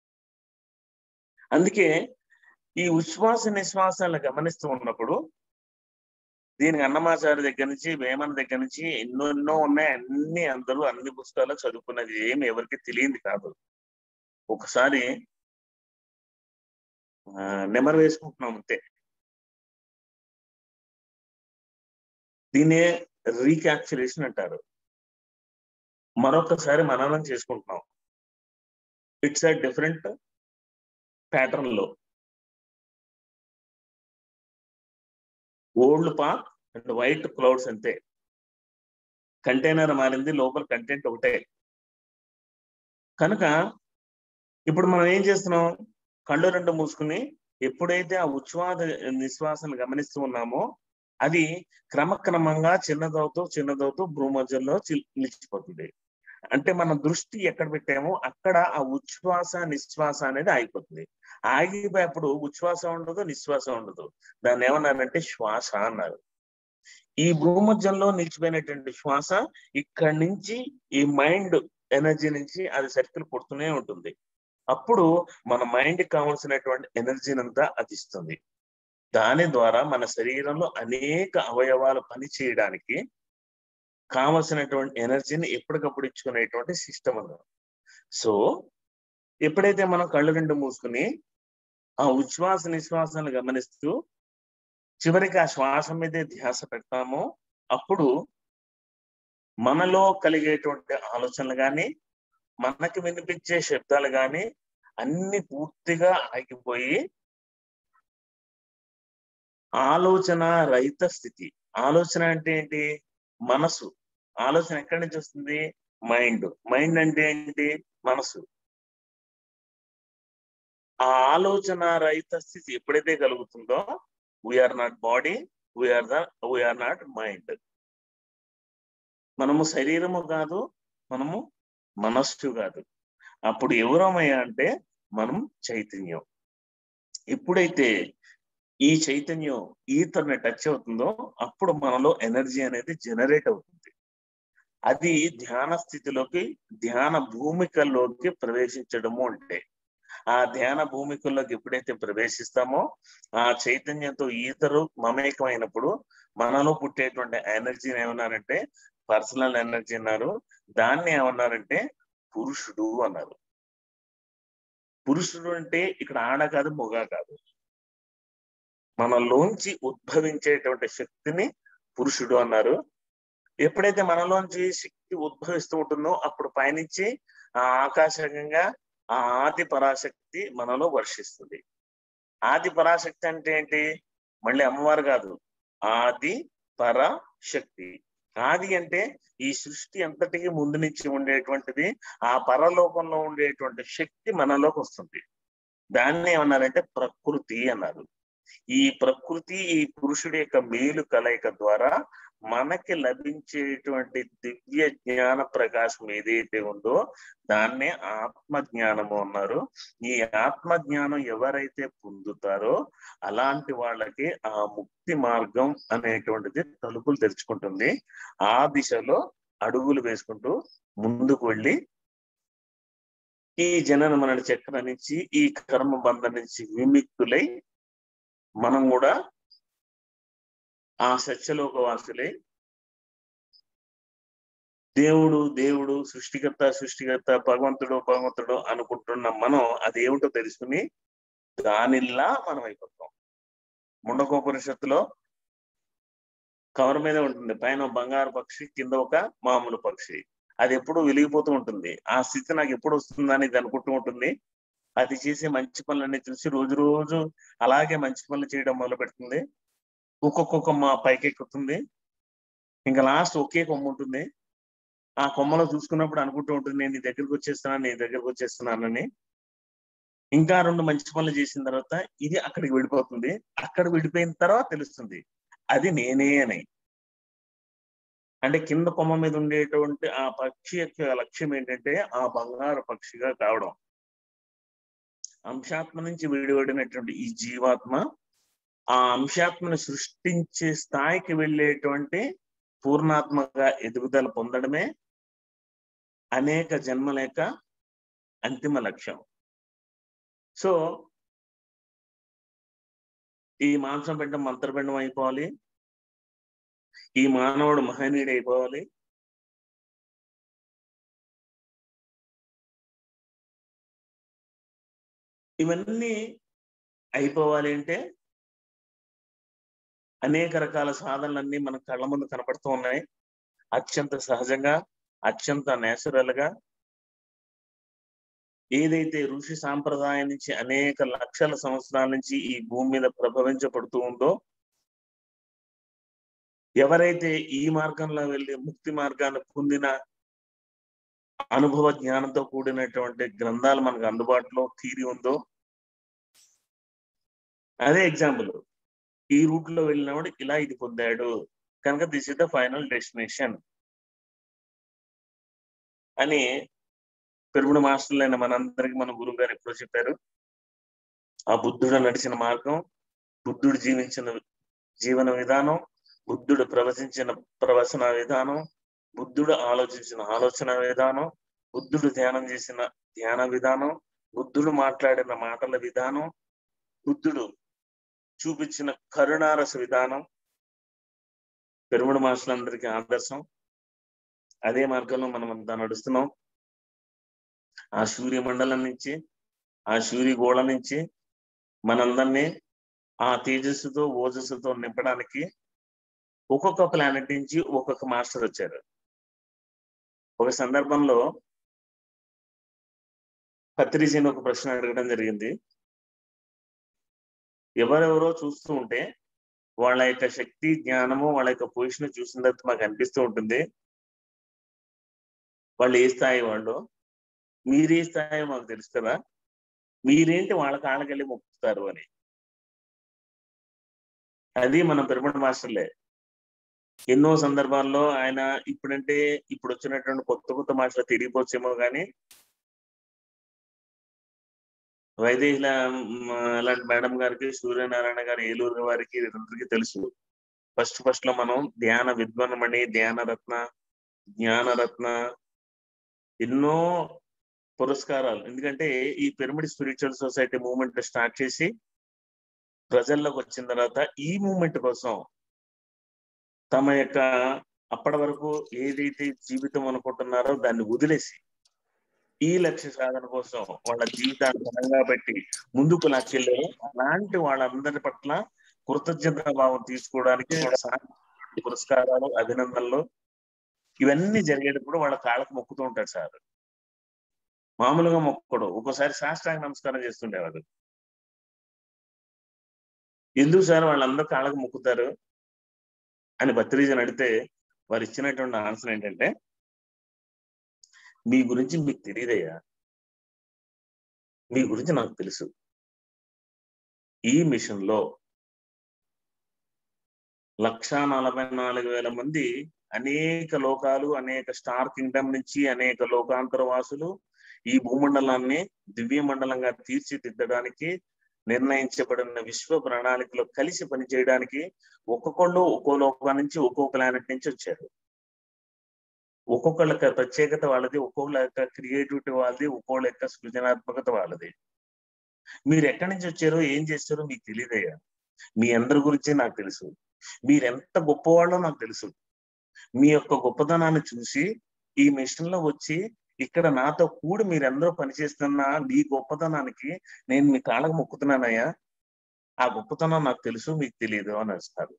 అందుకే ఈ ఉచ్ఛ్వాస నిశ్వాసాలను గమనిస్తూ ఉన్నప్పుడు దీనికి అన్నమాచారి దగ్గర నుంచి వేమన దగ్గర నుంచి ఎన్నో ఎన్నో ఉన్నాయి అన్ని అందరూ అన్ని పుస్తకాలు చదువుకున్నది ఏమి ఎవరికి తెలియంది కాదు ఒకసారి నెమరు వేసుకుంటున్నాం అంతే దీన్నే రీక్యాప్చులేషన్ అంటారు మరొకసారి మననం చేసుకుంటున్నాం ఇట్స్ అ డిఫరెంట్ ప్యాటర్న్ లో old path and white clouds అంతే కంటైనర్ మారింది లోపల కంటెంట్ ఒకటే కనుక ఇప్పుడు మనం ఏం చేస్తున్నాం కళ్ళు రెండు మూసుకుని ఎప్పుడైతే ఆ ఉచ్ఛ్వాస నిశ్వాసను గమనిస్తూ ఉన్నామో అది క్రమక్రమంగా చిన్నదవుతూ చిన్నదవుతూ భూమధ్యంలో నిలిచిపోతుంది అంటే మన దృష్టి ఎక్కడ పెట్టామో అక్కడ ఆ ఉచ్ఛ్వాస నిశ్వాస అనేది ఆగిపోతుంది ఆగిపోయేప్పుడు ఉచ్ఛ్వాస ఉండదు నిశ్వాస ఉండదు దాన్ని ఏమన్నారంటే శ్వాస అన్నారు ఈ భూమధ్యంలో నిలిచిపోయినటువంటి శ్వాస ఇక్కడి నుంచి ఈ మైండ్ ఎనర్జీ నుంచి అది సర్కిల్ కొడుతూనే ఉంటుంది అప్పుడు మన మైండ్ కావాల్సినటువంటి ఎనర్జీని అంతా అది ఇస్తుంది దాని ద్వారా మన శరీరంలో అనేక అవయవాలు పని చేయడానికి కావలసినటువంటి ఎనర్జీని ఎప్పటికప్పుడు ఇచ్చుకునేటువంటి సిస్టమ్ అన్నారు సో ఎప్పుడైతే మనం కళ్ళు రెండు మూసుకుని ఆ ఉచ్ఛ్వాస నిశ్వాసాన్ని గమనిస్తూ చివరికి ఆ శ్వాస మీదే ధ్యాస పెడతామో అప్పుడు మనలో కలిగేటువంటి ఆలోచనలు కానీ మనకి వినిపించే శబ్దాలు కానీ అన్ని పూర్తిగా ఆగిపోయి ఆలోచన రహిత స్థితి ఆలోచన అంటే ఏంటి మనసు ఆలోచన ఎక్కడి నుంచి వస్తుంది మైండ్ మైండ్ అంటే ఏంటి మనసు ఆ ఆలోచన రహిత స్థితి ఎప్పుడైతే కలుగుతుందో we are not body we are the we are not mind మనము శరీరము కాదు మనము మనస్సు కాదు అప్పుడు ఎవరమయ్యా అంటే మనం చైతన్యం ఎప్పుడైతే ఈ చైతన్యం ఈతర్ని టచ్ అవుతుందో అప్పుడు మనలో ఎనర్జీ అనేది జనరేట్ అవుతుంది అది ధ్యాన స్థితిలోకి ధ్యాన భూమికల్లోకి ప్రవేశించడము అంటే ఆ ధ్యాన భూమికల్లోకి ఎప్పుడైతే ప్రవేశిస్తామో ఆ చైతన్యంతో ఈతరు మమేకమైనప్పుడు మనలో పుట్టేటువంటి ఎనర్జీని ఏమన్నారంటే పర్సనల్ ఎనర్జీ అన్నారు దాన్ని ఏమన్నారంటే పురుషుడు అన్నారు పురుషుడు అంటే ఇక్కడ ఆడ కాదు మొగ కాదు మనలోంచి ఉద్భవించేటువంటి శక్తిని పురుషుడు అన్నారు ఎప్పుడైతే మనలోంచి శక్తి ఉద్భవిస్తూ ఉంటుందో అప్పుడు పయనించి ఆ ఆకాశంగా ఆ ఆది పరాశక్తి మనలో వర్షిస్తుంది ఆది పరాశక్తి అంటే ఏంటి మళ్ళీ అమ్మవారు కాదు ఆది పరాశక్తి ఆది అంటే ఈ సృష్టి అంతటికి ముందు నుంచి ఉండేటువంటిది ఆ పరలోకంలో ఉండేటువంటి శక్తి మనలోకి వస్తుంది దాన్ని ఏమన్నారంటే ప్రకృతి అన్నారు ఈ ప్రకృతి ఈ పురుషుడి యొక్క మేలు కలయిక ద్వారా మనకి లభించేటువంటి దివ్య జ్ఞాన ప్రకాశం ఏదైతే ఉందో దాన్నే ఆత్మ జ్ఞానము అన్నారు ఈ ఆత్మ జ్ఞానం ఎవరైతే పొందుతారో అలాంటి వాళ్ళకి ఆ ముక్తి మార్గం అనేటువంటిది తలుపులు తెరుచుకుంటుంది ఆ దిశలో అడుగులు వేసుకుంటూ ముందుకు వెళ్ళి ఈ జనన మన చక్రం నుంచి ఈ కర్మ బంధం నుంచి విముక్తులై మనం కూడా ఆ సత్యలోక వాసులై దేవుడు దేవుడు సృష్టికర్త సృష్టికర్త భగవంతుడు భగవంతుడు అనుకుంటున్న మనం అది ఏమిటో తెలుసుకుని దానిలా మనం అయిపోతాం ముండకోపనిషత్తులో కవర్ మీద ఉంటుంది పైన బంగారు పక్షి కింద ఒక మామూలు పక్షి అది ఎప్పుడు వెలిగిపోతూ ఉంటుంది ఆ స్థితి నాకు ఎప్పుడు వస్తుందని ఇది అనుకుంటూ ఉంటుంది అది చేసే మంచి పనులన్నీ చూసి రోజు రోజు అలాగే మంచి పనులు చేయడం మొదలు పెడుతుంది ఒక్కొక్క కొమ్మ పైకెక్కుతుంది ఇంకా లాస్ట్ ఒకే కొమ్మ ఉంటుంది ఆ కొమ్మలో చూసుకున్నప్పుడు అనుకుంటూ ఉంటుంది నేను నీ దగ్గరికి వచ్చేస్తున్నాను నీ దగ్గరికి వచ్చేస్తున్నానని ఇంకా రెండు మంచి పనులు చేసిన తర్వాత ఇది అక్కడికి వెళ్ళిపోతుంది అక్కడ వెళ్ళిపోయిన తర్వాత తెలుస్తుంది అది నేనే అని అంటే కింద కొమ్మ మీద ఉండేటువంటి ఆ పక్షి యొక్క లక్ష్యం ఏంటంటే ఆ బంగారు పక్షిగా కావడం అంశాత్మ నుంచి విడిపడినటువంటి ఈ జీవాత్మ ఆ అంశాత్మను సృష్టించే స్థాయికి వెళ్ళేటువంటి పూర్ణాత్మగా ఎదుగుదల పొందడమే అనేక జన్మల యొక్క అంతిమ లక్ష్యం సో ఈ మాంసం పిండం మంత్రపిండం అయిపోవాలి ఈ మానవుడు మహనీయుడు అయిపోవాలి ఇవన్నీ అయిపోవాలి అంటే అనేక రకాల సాధనలన్నీ మన కళ్ళ ముందు కనపడుతూ ఉన్నాయి అత్యంత సహజంగా అత్యంత నేచురల్ గా ఏదైతే ఋషి సాంప్రదాయం నుంచి అనేక లక్షల సంవత్సరాల నుంచి ఈ భూమి మీద ప్రభవించబడుతూ ఉందో ఎవరైతే ఈ మార్గంలో వెళ్ళి ముక్తి మార్గాన్ని పొందిన అనుభవ జ్ఞానంతో కూడినటువంటి గ్రంథాలు మనకు అందుబాటులో థీరీ ఉందో అదే ఎగ్జాంపుల్ ఈ రూట్ లో వెళ్ళినవాడు ఇలా ఇది పొందాడు కనుక this is the final destination అని పెరుగుడు మాస్టర్లు అయిన మనందరికి మన గురువు గారు ఎప్పుడో చెప్పారు ఆ బుద్ధుడు నడిచిన మార్గం బుద్ధుడు జీవించిన జీవన విధానం బుద్ధుడు ప్రవచించిన ప్రవచన విధానం బుద్ధుడు ఆలోచించిన ఆలోచన విధానం బుద్ధుడు ధ్యానం చేసిన ధ్యాన విధానం బుద్ధుడు మాట్లాడిన మాటల విధానం బుద్ధుడు చూపించిన కరుణారస విధానం పెరుముడు మాస్టర్లందరికీ ఆదర్శం అదే మార్గంలో మనం అంతా నడుస్తున్నాం ఆ సూర్య మండలం నుంచి ఆ సూర్య గోళ నుంచి మనందరినీ ఆ తేజస్సుతో ఓజస్సుతో నింపడానికి ఒక్కొక్క ప్లానెట్ నుంచి ఒక్కొక్క మాస్టర్ వచ్చారు ఒక సందర్భంలో పత్రిజీని ఒక ప్రశ్న అడగడం జరిగింది ఎవరెవరో చూస్తూ ఉంటే వాళ్ళ యొక్క శక్తి జ్ఞానము వాళ్ళ యొక్క పొజిషన్ చూసిన తర్వాత మాకు అనిపిస్తూ ఉంటుంది వాళ్ళు ఏ స్థాయి వాళ్ళు మీరే స్థాయి మాకు తెలుసు కదా మీరేంటి వాళ్ళ కాళ్ళకెళ్ళి మొక్కుతారు అని అది మన పిరమిడ్ మాస్టర్లే ఎన్నో సందర్భాల్లో ఆయన ఇప్పుడంటే ఇప్పుడు వచ్చినటువంటి కొత్త కొత్త మాస్టర్లు తిరిగిపోవచ్చేమో కానీ వైదేహిల అలాంటి మేడం గారికి సూర్యనారాయణ గారి ఏలూరు వారికి వీరందరికీ తెలుసు ఫస్ట్ ఫస్ట్ లో మనం ధ్యాన విద్వనమణి ధ్యాన రత్న జ్ఞానరత్న ఎన్నో పురస్కారాలు ఎందుకంటే ఈ Pyramid Spiritual Society Movement start చేసి ప్రజల్లోకి వచ్చిన తర్వాత ఈ మూవ్మెంట్ కోసం తమ యొక్క అప్పటి వరకు ఏదైతే జీవితం అనుకుంటున్నారో దాన్ని వదిలేసి ఈ లక్ష్య సాధన కోసం వాళ్ళ జీవితాన్ని బలంగా పెట్టి ముందుకు లాక్కెళ్ళారు అలాంటి వాళ్ళందరి పట్ల కృతజ్ఞత భావం తీసుకోవడానికి పురస్కారాలు అభినందనలు ఇవన్నీ జరిగేటప్పుడు వాళ్ళ కాళ్ళకు మొక్కుతూ ఉంటాడు సార్ మామూలుగా మొక్కడు ఒక్కోసారి శాస్త్రాంగ నమస్కారం చేస్తుండేవాడు ఎందుకు సార్ వాళ్ళందరూ కాళ్ళకు మొక్కుతారు అని భత్రీజన్ అడిగితే వారు ఇచ్చినటువంటి ఆన్సర్ ఏంటంటే మీ గురించి మీకు తెలియదయ్యా మీ గురించి నాకు తెలుసు ఈ మిషన్ లో లక్షా నలభై నాలుగు వేల మంది అనేక లోకాలు అనేక స్టార్ కింగ్డమ్ నుంచి అనేక లోకాంతర వాసులు ఈ భూమండలాన్ని దివ్య మండలంగా తీర్చిదిద్దడానికి నిర్ణయించబడిన విశ్వ ప్రణాళికలో కలిసి పనిచేయడానికి ఒక్కొక్కళ్ళు ఒక్కో లోకం నుంచి ఒక్కో ప్లానెట్ నుంచి వచ్చారు ఒక్కొక్కళ్ళ యొక్క ప్రత్యేకత వాళ్ళది ఒక్కొక్కళ్ళ యొక్క క్రియేటివిటీ వాళ్ళది ఒక్కొక్కళ్ళ యొక్క సృజనాత్మకత వాళ్ళది మీరు ఎక్కడి నుంచి వచ్చారో ఏం చేస్తారో మీకు తెలియదయ్యా మీ అందరి గురించి నాకు తెలుసు మీరు ఎంత గొప్పవాళ్ళో నాకు తెలుసు మీ యొక్క గొప్పతనాన్ని చూసి ఈ మిషన్ లో వచ్చి ఇక్కడ నాతో కూడి మీరెందరూ పనిచేస్తున్న మీ గొప్పతనానికి నేను మీ కాళ్ళకు మొక్కుతున్నానయ్యా ఆ గొప్పతనం నాకు తెలుసు మీకు తెలియదు అని వస్తారు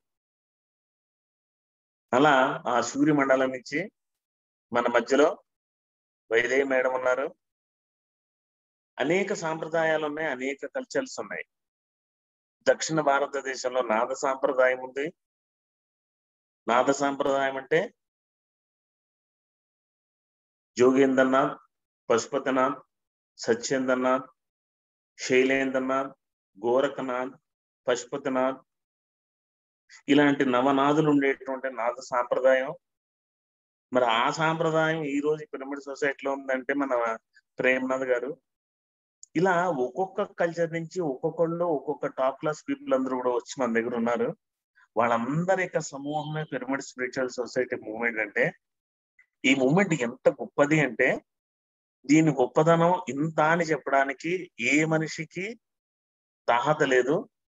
అలా ఆ సూర్య మండలం నుంచి మన మధ్యలో వైదేహి మేడం ఉన్నారు అనేక సాంప్రదాయాలు ఉన్నాయి అనేక కల్చర్స్ ఉన్నాయి దక్షిణ భారతదేశంలో నాద సాంప్రదాయం ఉంది నాద సాంప్రదాయం అంటే జోగేంద్రనాథ్ పశుపతినాథ్ సత్యేంద్రనాథ్ శైలేంద్రనాథ్ గోరఖనాథ్ పశుపతినాథ్ ఇలాంటి నవనాథులు ఉండేటువంటి నాద సాంప్రదాయం మరి ఆ సాంప్రదాయం ఈ రోజు పిరమిడ్ సొసైటీలో ఉందంటే మన ప్రేమనాథ్ గారు ఇలా ఒక్కొక్క కల్చర్ నుంచి ఒక్కొక్కళ్ళు ఒక్కొక్క టాప్ క్లాస్ పీపుల్ అందరూ కూడా వచ్చి మన దగ్గర ఉన్నారు వాళ్ళందరి యొక్క సమూహమే పిరమిడ్ స్పిరిచువల్ సొసైటీ మూవ్మెంట్ అంటే ఈ మూమెంట్ ఎంత గొప్పది అంటే దీని గొప్పదనం ఇంత అని చెప్పడానికి ఏ మనిషికి తాహత లేదు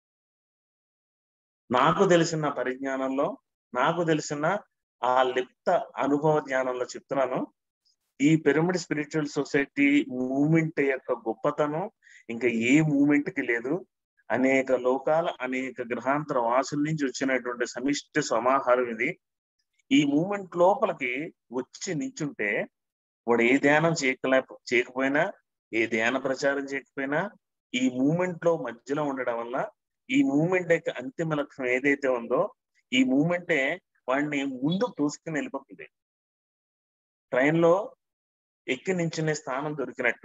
నాకు తెలిసిన పరిజ్ఞానంలో నాకు తెలిసిన ఆ లిప్త అనుభవ జ్ఞానంలో చెప్తున్నాను ఈ పిరమిడ్ స్పిరిచువల్ సొసైటీ మూమెంట్ యొక్క గొప్పతనం ఇంకా ఏ మూమెంట్ కి లేదు అనేక లోకాల అనేక గ్రహాంతర వాసుల నుంచి వచ్చినటువంటి సమిష్టి సమాహారం ఇది ఈ మూమెంట్ లోపలికి వచ్చి నించుంటే వాడు ఏ ధ్యానం చేయకలే చేయకపోయినా ఏ ధ్యాన ప్రచారం చేయకపోయినా ఈ మూమెంట్ లో మధ్యలో ఉండడం వల్ల ఈ మూమెంట్ యొక్క అంతిమ లక్ష్యం ఏదైతే ఉందో ఈ మూమెంటే వాడిని ముందు తోసుకుని వెళ్ళిపోతుంది ట్రైన్ లో ఎక్కి నించునే స్థానం దొరికినట్టు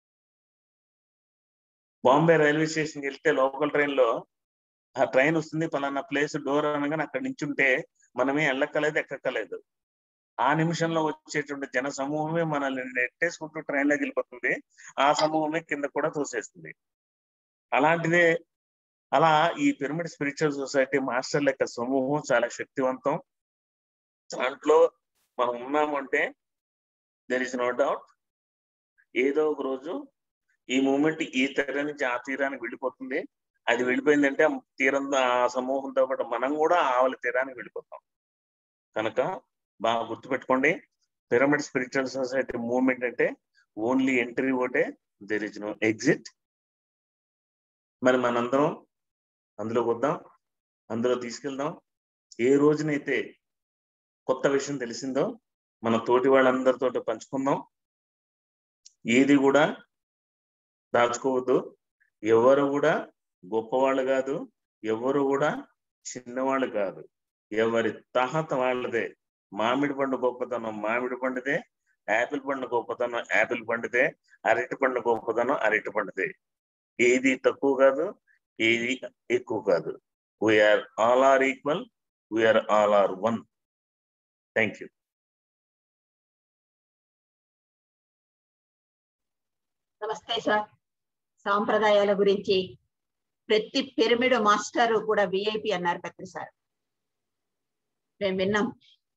బాంబే రైల్వే స్టేషన్కి వెళ్తే లోకల్ ట్రైన్ లో ఆ ట్రైన్ వస్తుంది పలానా ప్లేస్ డోర్ అనగానే అక్కడ నించుంటే మనమే వెళ్ళక్కలేదు ఎక్కక్కలేదు ఆ నిమిషంలో వచ్చేటువంటి జన సమూహమే మనల్ని నెట్టేసుకుంటూ ట్రైన్ లోకి వెళ్ళిపోతుంది ఆ సమూహమే కింద కూడా తోసేస్తుంది అలాంటిదే అలా ఈ పిరమిడ్ స్పిరిచువల్ సొసైటీ మాస్టర్ల యొక్క సమూహం చాలా శక్తివంతం దాంట్లో మనం ఉన్నామంటే దెర్ ఇస్ నో డౌట్ ఏదో ఒక రోజు ఈ మూమెంట్ ఈ తీరం నుంచి ఆ తీరానికి వెళ్ళిపోతుంది అది వెళ్ళిపోయిందంటే ఆ తీరం ఆ సమూహంతో పాటు మనం కూడా ఆవలి తీరానికి వెళ్ళిపోతాం కనుక బాగా గుర్తుపెట్టుకోండి పిరమిడ్ స్పిరిచువల్ సొసైటీ మూవ్మెంట్ అంటే ఓన్లీ ఎంట్రీ ఒకటే దెర్ ఇస్ నో ఎగ్జిట్ మరి మనందరం అందులోకి వద్దాం అందులో తీసుకెళ్దాం ఏ రోజునైతే కొత్త విషయం తెలిసిందో మన తోటి వాళ్ళందరితో పంచుకుందాం ఏది కూడా దాచుకోవద్దు ఎవరు కూడా గొప్పవాళ్ళు కాదు ఎవరు కూడా చిన్నవాళ్ళు కాదు ఎవరి తహత వాళ్ళదే మామిడి పండు గొప్పతనం మామిడి పండుదే యాపిల్ పండు గొప్పతనం యాపిల్ పండుదే అరటి పండు గొప్పతనం అరటి పండుదే ఏది తక్కువ కాదు ఏది ఎక్కువ కాదు we are all are equal we are all are one thank you నమస్తే సార్ సాంప్రదాయాల గురించి ప్రతి పిరమిడ్ మాస్టర్ కూడా విఐపి అన్నారు పెద్ద సార్ మేము విన్నాం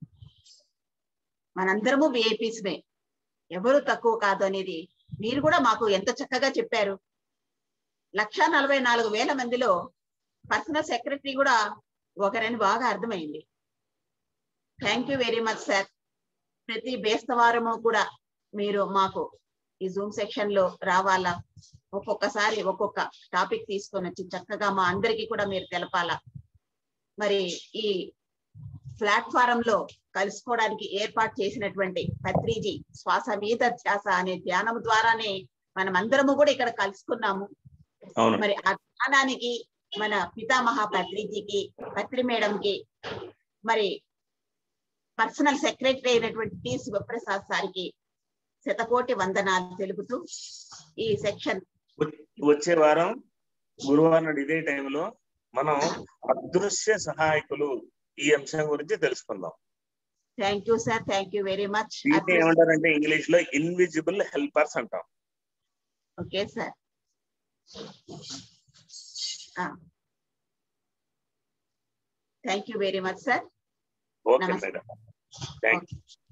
మనందరము విఐపీస్మే ఎవరు తక్కువ కాదు అనేది మీరు కూడా మాకు ఎంత చక్కగా చెప్పారు లక్ష నలభై నాలుగు వేల మందిలో పర్సనల్ సెక్రటరీ కూడా ఒకరని బాగా అర్థమైంది thank you very much sir ప్రతి బేస్తవారము కూడా మీరు మాకు ఈ జూమ్ సెక్షన్ లో రావాలా ఒక్కొక్కసారి ఒక్కొక్క టాపిక్ తీసుకొని వచ్చి చక్కగా మా అందరికీ కూడా మీరు తెలపాలా మరి ఈ ప్లాట్ఫారం లో కలుసుకోవడానికి ఏర్పాటు చేసినటువంటి పత్రిజీ శ్వాస మీద ధ్యాస అనే ధ్యానం ద్వారానే మనం అందరము కూడా ఇక్కడ కలుసుకున్నాము అవును మరి ఆ ధ్యానానికి మన పితామహ పత్రిజీకి పత్రి మేడం కి మరి పర్సనల్ సెక్రటరీ అయినటువంటి టి శివప్రసాద్ సార్కి శతకోటి వందనాలు తెలుపుతూ ఈ సెక్షన్ వచ్చే వారం గురువారం నాడు ఇదే టైంలో మనం అదృశ్య సహాయకులు ఈ అంశం గురించి తెలుసుకుందాం thank you sir thank you very much దీన్ని ఏమంటారంటే ఇంగ్లీష్ లో ఇన్విజిబుల్ హెల్పర్స్ అంటాం okay sir thank you very much sir okay నమస్తే. Madam thank okay